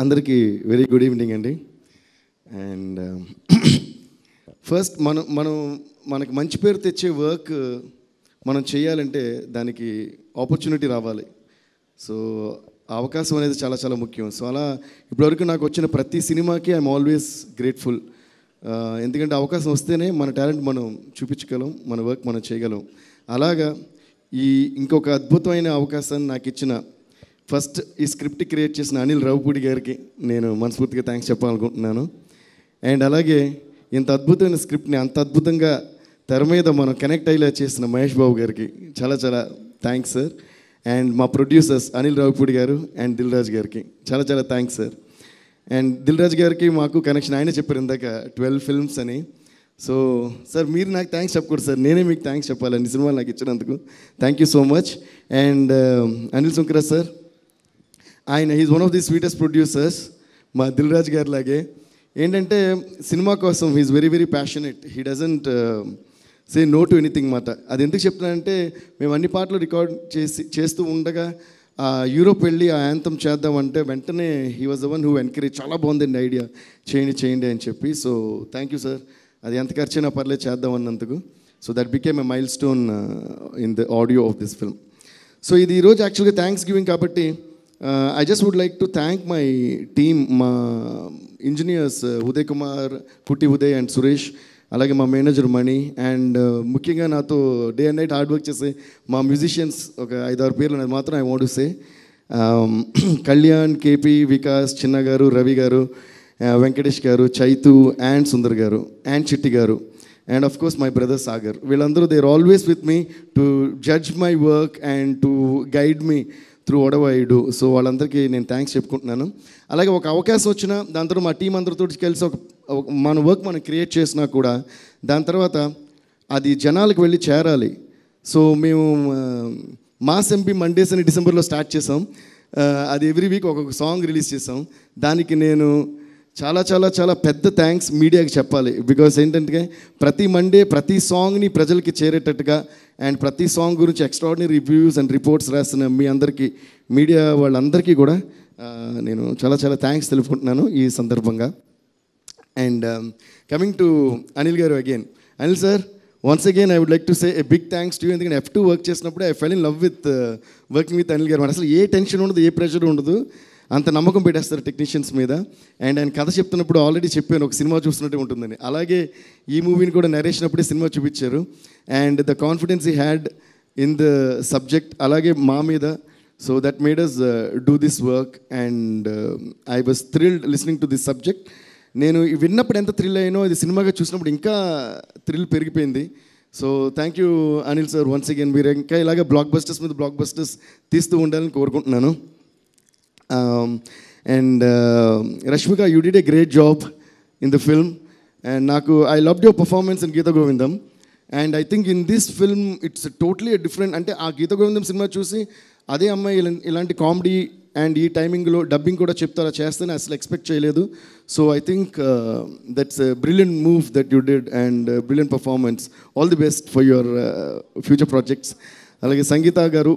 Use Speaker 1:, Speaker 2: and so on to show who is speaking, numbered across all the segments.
Speaker 1: అందరికీ very good evening అండి and first మనం మనం మనకు మంచి పేరు తెచ్చే వర్క్ మనం చేయాలంటే దానికి ఆపర్చునిటీ రావాలి సో ఆ అవకాశం అనేది చాలా చాలా ముఖ్యం సో అలా ఇప్పటివరకు నాకు వచ్చిన ప్రతి సినిమాకి ఐఎమ్ ఆల్వేస్ గ్రేట్ఫుల్ ఎందుకంటే అవకాశం వస్తేనే మన టాలెంట్ మనం చూపించగలం మన వర్క్ మనం చేయగలం అలాగా ఈ ఇంకొక అద్భుతమైన అవకాశాన్ని నాకు ఇచ్చిన ఫస్ట్ ఈ స్క్రిప్ట్ క్రియేట్ చేసిన అనిల్ రావుపూడి గారికి నేను మనస్ఫూర్తిగా థ్యాంక్స్ చెప్పాలనుకుంటున్నాను అండ్ అలాగే ఇంత అద్భుతమైన స్క్రిప్ట్ని అంత అద్భుతంగా తెర మీద మనం కనెక్ట్ అయ్యేలా చేసిన మహేష్ బాబు గారికి చాలా చాలా థ్యాంక్స్ సార్ అండ్ మా ప్రొడ్యూసర్స్ అనిల్ రావుపూడి గారు అండ్ దిల్ రాజు గారికి చాలా చాలా thanks sir and Dil Raju గారికి మాకు కనెక్షన్ ఆయనే చెప్పారు ఇందాక ట్వెల్వ్ ఫిల్మ్స్ అని సో సార్ మీరు నాకు థ్యాంక్స్ చెప్పకూడదు సార్ నేనే మీకు థ్యాంక్స్ చెప్పాలి అన్ని సినిమాలు నాకు ఇచ్చినందుకు thank you so much and Anil Sunkara sir ఆయన he's one of the sweetest producers మా దిల్ రాజు గారి లాగే ఏంటంటే సినిమా కోసం he's very very passionate he doesn't say no to anything మాట అది ఎందుకు చెప్తున్నానంటే మేము అన్ని పాటలు రికార్డ్ చేసి చేస్తూ ఉండగా ఆ యూరోప్ వెళ్ళి ఆ యాంతం చేద్దామంటే వెంటనే he was the one who encourage చాలా బాగుందండి ఐడియా చేయండి చేయండి అని చెప్పి సో థ్యాంక్ యూ సార్ అది ఎంత ఖర్చైనా పర్లేదు చేద్దాం అన్నందుకు so that became a milestone in the audio of this film so ఇది ఈరోజు యాక్చువల్గా థ్యాంక్స్ గివింగ్ కాబట్టి I just would like to thank my team మా ఇంజనీర్స్ ఉదయ్ కుమార్ కుట్టి ఉదయ్ అండ్ సురేష్ అలాగే మా మేనేజర్ మణి అండ్ ముఖ్యంగా నాతో day and night hard work చేసే మా మ్యూజిషియన్స్ ఒక ఐదారు పేర్లు అనేది మాత్రం I want say Kalyan KP Vikas Chinna గారు రవి గారు వెంకటేష్ గారు చైతు అండ్ సుందర్ గారు అండ్ చిట్టి గారు and of course my brother Sagar వీళ్ళందరూ they are always with me to judge my work and to guide me through ఒడవైడు సో వాళ్ళందరికీ నేను థ్యాంక్స్ చెప్పుకుంటున్నాను అలాగే ఒక అవకాశం వచ్చినా దాని తర్వాత మా టీం అందరితో కలిసి ఒక ఒక- మన వర్క్ మనం క్రియేట్ చేసినా కూడా దాని తర్వాత అది జనాలకు వెళ్ళి చేరాలి సో మేము మాస్ ఎంపీ మండేస్ అని డిసెంబర్లో స్టార్ట్ చేసాం ఆ, అది ఎవ్రీ వీక్ ఒక్కొక్క సాంగ్ రిలీజ్ చేసాం దానికి నేను చాలా చాలా చాలా పెద్ద థ్యాంక్స్ మీడియాకి చెప్పాలి బికాస్ ఏంటంటే ప్రతి మండే ప్రతి సాంగ్ని ప్రజలకి చేరేటట్టుగా అండ్ ప్రతి సాంగ్ గురించి ఎక్స్ట్రాడినరీ రివ్యూస్ అండ్ రిపోర్ట్స్ రాసిన మీ అందరికీ మీడియా వాళ్ళందరికీ కూడా ఆ, నేను చాలా చాలా థ్యాంక్స్ తెలుపుకుంటున్నాను ఈ సందర్భంగా అండ్ కమింగ్ టు అనిల్ గారు again Anil sir once again I would like to say a big thanks to ఎందుకంటే ఎఫ్ టూ వర్క్ చేసినప్పుడు I fell in love with working with Anil గారు మరి అసలు ఏ టెన్షన్ ఉండదు ఏ ప్రెషర్ ఉండదు అంత నమ్మకం పెట్టేస్తారు టెక్నీషియన్స్ మీద అండ్ ఆయన కథ చెప్తున్నప్పుడు ఆల్రెడీ చెప్పాను ఒక సినిమా చూస్తున్నట్టే ఉంటుందని అలాగే ఈ మూవీని కూడా నరేషన్ అప్పుడే సినిమా చూపించారు and the confidence he had in the subject అలాగే మా మీద so that made us do this work and I was thrilled listening to this subject నేను ఇవి విన్నప్పుడు ఎంత థ్రిల్ అయ్యానో ఇది సినిమాగా చూసినప్పుడు ఇంకా థ్రిల్ పెరిగిపోయింది so thank you Anil sir once again మీరు ఇంకా ఇలాగే బ్లాక్ బస్టర్స్ మీద బ్లాక్ బస్టర్స్ తీస్తూ ఉండాలని కోరుకుంటున్నాను and Rashmika you did a great job in the film and నాకు I love your performance in Geetha Govindam and I think in this film it's totally different అంటే ఆ గీత గోవిందం సినిమా చూసి అదే అమ్మాయి ఇలా- ఇలాంటి కామెడీ అండ్ ఈ టైమింగ్లో డబ్బింగ్ కూడా చెప్తారా చేస్తేనే అసలు ఎక్స్పెక్ట్ చేయలేదు so I think that's brilliant move that you did and brilliant performance all the best for your future projects అలాగే సంగీత గారు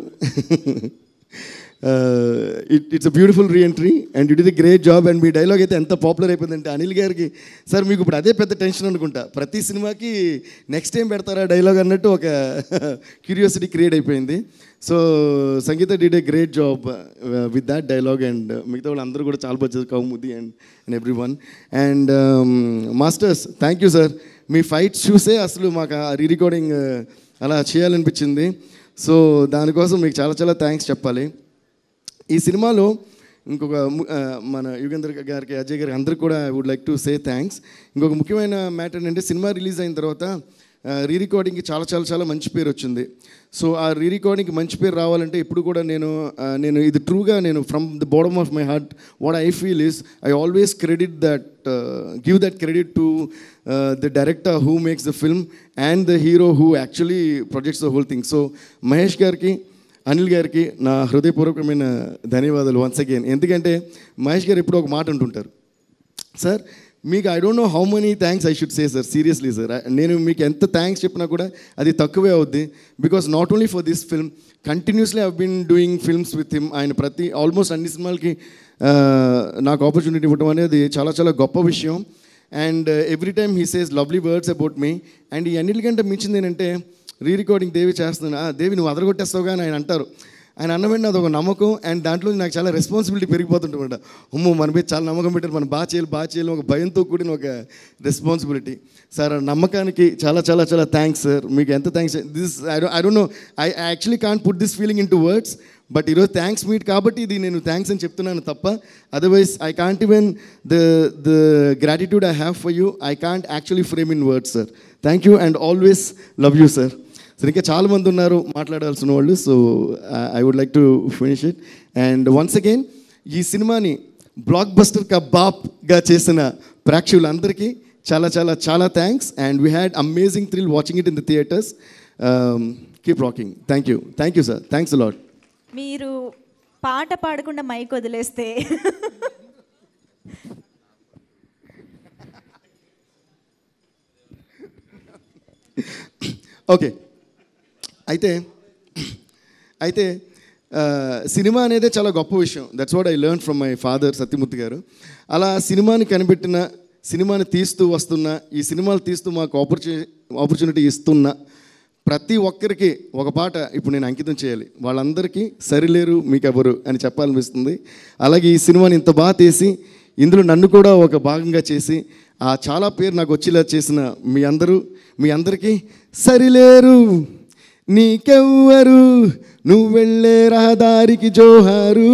Speaker 1: it it's a beautiful reentry and it is great job and మీ dialogue అయితే ఎంత popular అయిపోయిందంటే అనిల్ గారికి sir మీకు ఇప్పుడు అదే పెద్ద టెన్షన్ అనుకుంటా ప్రతి సినిమాకి నెక్స్ట్ టైం పెడతారా డైలాగ్ అన్నట్టు ఒక క్యూరియాసిటీ క్రియేట్ అయిపోయింది so Sangeetha did a great job with that dialogue and మిగతా వాళ్ళు అందరూ కూడా చాలా బాగా Kaumudi and and every one and masters thank you sir మీ ఫైట్స్ చూసే అసలు మాకు ఆ రీ రికార్డింగ్ అలా చేయాలనిపించింది సో దానికోసం మీకు చాలా చాలా థ్యాంక్స్ చెప్పాలి ఈ సినిమాలో ఇంకొక ము- ఆ, మన యుగేంద్ర గారికి అజయ్ గారికి అందరికి కూడా I would like to say thanks ఇంకొక ముఖ్యమైన మ్యాటర్ ఏంటంటే సినిమా రిలీజ్ అయిన తర్వాత రీ రికార్డింగ్కి చాలా చాలా చాలా మంచి పేరు వచ్చింది సో ఆ రీ రికార్డింగ్కి మంచి పేరు రావాలంటే ఇప్పుడు కూడా నేను ఆ, నేను ఇది ట్రూగా నేను from the bottom of my heart what I feel is I always credit that give that credit to the director who makes the film and the hero who actually projects the whole thing so Mahesh గారికి అనిల్ గారికి నా హృదయపూర్వకమైన ధన్యవాదాలు once again ఎందుకంటే మహేష్ గారు ఎప్పుడు ఒక మాట అంటుంటారు సార్ మీకు I don't know how many thanks I should say sir seriously sir నేను మీకు ఎంత థ్యాంక్స్ చెప్పినా కూడా అది తక్కువే అవుద్ది because not only for this film continuously I been doing films with him ఆయన ప్రతి ఆల్మోస్ట్ అన్ని సినిమాలకి నాకు ఆపర్చునిటీ ఇవ్వడం అనేది చాలా చాలా గొప్ప విషయం and every time he says lovely words about me and ఈ అన్నిటికంటే మించింది ఏంటంటే రీ రికార్డింగ్ దేవి చేస్తున్నాను "ఆ, దేవి నువ్వు అదరగొట్టేస్తావుగా అని ఆయన అంటారు ఆయన అన్న వెంటనే అదొక నమ్మకం అండ్ దాంట్లో నాకు చాలా రెస్పాన్సిబిలిటీ పెరిగిపోతుంటుంట అమ్మో మన మీద చాలా నమ్మకం పెట్టారు మనం బాగా చేయాలి బాగా చేయాలి ఒక భయంతో కూడిన ఒక రెస్పాన్సిబిలిటీ సార్ ఆ నమ్మకానికి చాలా చాలా చాలా థ్యాంక్స్ సార్ మీకు ఎంత thanks this I I don't know I actually can't put this feeling in to words but ఈరోజు థ్యాంక్స్ మీట్ కాబట్టి ఇది నేను థ్యాంక్స్ అని చెప్తున్నాను తప్ప otherwise I can't even the the gratitude I have for you I can't actually frame in words sir thank you and always love you sir so ఇంకా చాలా మంది ఉన్నారు మాట్లాడాల్సిన వాళ్ళు so I would like to finish it and once again ఈ సినిమాని block buster కబాబ్గా చేసిన ప్రేక్షకులందరికీ చాలా చాలా చాలా thanks and we had amazing thrill watching it in the theatres keep rocking thank you thank you sir thanks lot
Speaker 2: మీరు పాట పాడకుండా mic వదిలేస్తే
Speaker 1: ఓకే అయితే అయితే ఆ, సినిమా అనేది చాలా గొప్ప విషయం that's what I learn from my father Satyamurthy garu అలా సినిమాని కనిపెట్టిన సినిమాని తీస్తూ వస్తున్న ఈ సినిమాలు తీస్తూ మాకు ఆపర్చు ఆపర్చునిటీ ఇస్తున్న ప్రతి ఒక్కరికి ఒక పాట ఇప్పుడు నేను అంకితం చేయాలి వాళ్ళందరికీ సరిలేరు మీకెవరు అని చెప్పాలనిపిస్తుంది అలాగే ఈ సినిమాని ఇంత బాగా తీసి ఇందులో నన్ను కూడా ఒక భాగంగా చేసి ఆ చాలా పేరు నాకు వచ్చేలా చేసిన మీ అందరూ మీ అందరికీ సరిలేరు నీకెవ్వరు నువ్వు వెళ్ళే రహదారికి జోహారు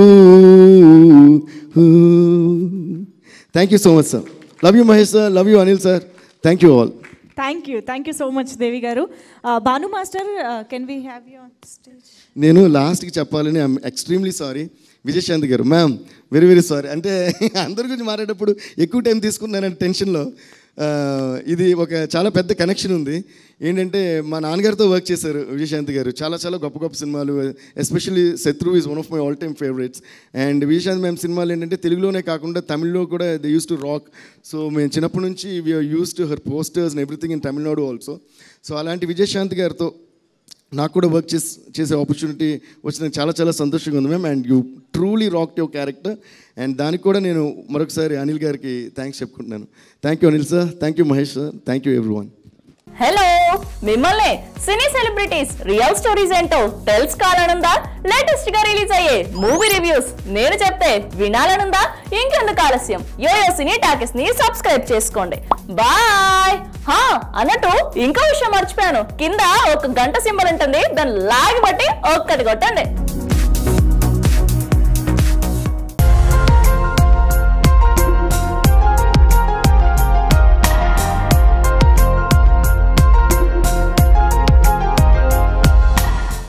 Speaker 1: thank you so much sir love you Mahesh sir love you Anil sir thank you all
Speaker 2: thank you thank you so much Devi garu ఆ, Bhanu master can we have you stage
Speaker 1: నేను లాస్ట్కి చెప్పాలని ఐఎమ్ ఎక్స్ట్రీమ్లీ సారీ విజయశాంతి గారు మ్యామ్ వెరీ వెరీ సారీ అంటే అందరి గురించి మాట్లాడేటప్పుడు ఎక్కువ టైం తీసుకున్నానని టెన్షన్లో ఆ, ఇది ఒక చాలా పెద్ద కనెక్షన్ ఉంది ఏంటంటే మా నాన్నగారితో వర్క్ చేశారు విజయశాంతి గారు చాలా చాలా గొప్ప గొప్ప సినిమాలు especially Shatru is one of my all time favourites and Vijayashanti ma'am సినిమాలు ఏంటంటే తెలుగులోనే కాకుండా తమిళ్లో కూడా they use to rock so మేము చిన్నప్పటి నుంచి we are use to her posters and everything in Tamil Nadu also so అలాంటి విజయశాంతి గారితో నాకు కూడా వర్క్ చేసి చేసే ఆపర్చునిటీ వచ్చిన చాలా చాలా సంతోషంగా ఉంది ma'am and you truly rock your character and దానికి కూడా నేను మరొకసారి అనిల్ గారికి థ్యాంక్స్ చెప్పుకుంటున్నాను thank you Anil sir thank you Mahesh sir thank you everyone
Speaker 3: hello మిమ్మల్ని సినీ సెలబ్రిటీస్ రియల్ స్టోరీస్ ఏంటో తెలుసుకోవాలనుందా లేటెస్ట్ గా రిలీజ్ అయ్యే మూవీ రివ్యూస్ నేను చెప్తే వినాలనుందా ఇంకెందుకు ఆలస్యం యోయో సినీ టాకెస్ ని సబ్స్క్రైబ్ చేసుకోండి బాయ్ హా అన్నట్టు ఇంకో విషయం మర్చిపోయాను కింద ఒక గంట సింబల్ ఉంటుంది దాన్ని లాగి బట్టి ఒక్కటి కొట్టండి